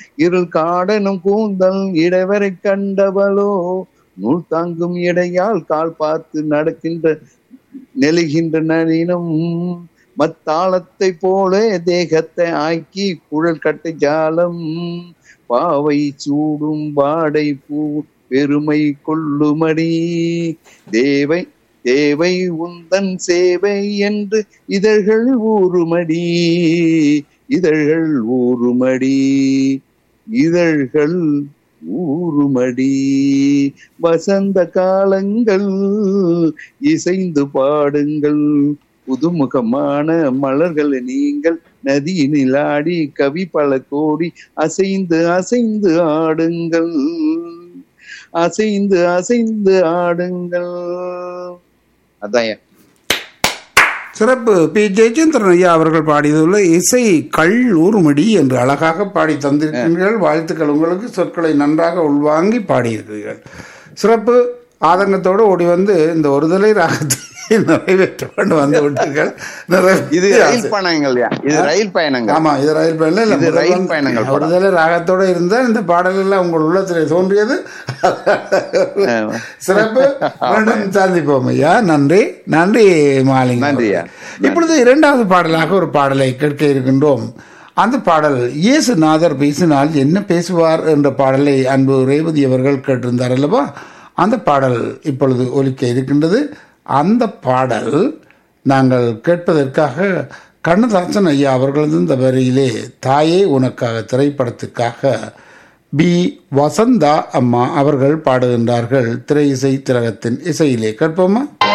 இருள் காடனும் கூந்தல் இடைவரை கண்டவளோ நூல் தாங்கும் இடையால் கால் பார்த்து நடக்கின்ற நெழுகின்ற நளினம் மத்தாளத்தை போல தேகத்தை ஆக்கி குழல் கட்டை ஜாலம் பாவை சூடும் வாடை பூ பெருமை கொள்ளுமடி தேவை தேவை உந்தன் சேவை என்று இதழ்கள் ஊறுமடி இதழ்கள் ஊறுமடி இதழ்கள் ஊறுமடி வசந்த காலங்கள் இசைந்து பாடுங்கள் புதுமுகமான மலர்கள் நீங்கள் நதியினில் ஆடி கவி பல கோடி அசைந்து அசைந்து ஆடுங்கள் அசைந்து அசைந்து ஆடுங்கள் அதான் சிறப்பு பி ஜெயச்சந்திரன் ஐயா அவர்கள் பாடியதுள்ள இசை கள் ஊர்மடி என்று அழகாக பாடி தந்திருக்கிறீர்கள் வாழ்த்துக்கள் உங்களுக்கு சொற்களை நன்றாக உள்வாங்கி பாடியிருக்கிறீர்கள் சிறப்பு ஆதங்கத்தோடு ஓடி வந்து இந்த ஒருதலை ராகத்தை நிறைவேற்ற கொண்டு வந்து விட்டீர்கள் இது நிறைவேற்றி ரயில் பயணங்கள் இது ரயில் பயணங்கள் ஆமா இது ரயில் பயணம் இல்ல இது முதல் ரயில் வந்து பயணங்கள் படம். ஒருதலை ராகத்தோட இருந்தால் இந்த பாடல் எல்லாம் உங்கள் உள்ளத்திலே தோன்றியது ஆமா. சிறப்பு மீண்டும் சந்திப்போம் ஐயா நன்றி நன்றி மாலிங்க நன்றி ஐயா. இப்பொழுது இரண்டாவது பாடலாக ஒரு பாடலை கேட்க இருக்கின்றோம் அந்த பாடல் இயேசுநாதர் பேசினால் என்ன பேசுவார் என்ற பாடலை அன்பு ரேவதி அவர்கள் கேட்டிருந்தார் அல்லவா அந்த பாடல் இப்பொழுது ஒலிக்க இருக்கின்றது அந்த பாடல் நாங்கள் கேட்பதற்காக கண்ணதாசன் ஐயா அவர்களது இந்த வரியிலே தாயே உனக்காக திரைப்படத்துக்காக பி வசந்தா அம்மா அவர்கள் பாடுகின்றார்கள் திரை இசை திலகத்தின் இசையிலே கேட்போமா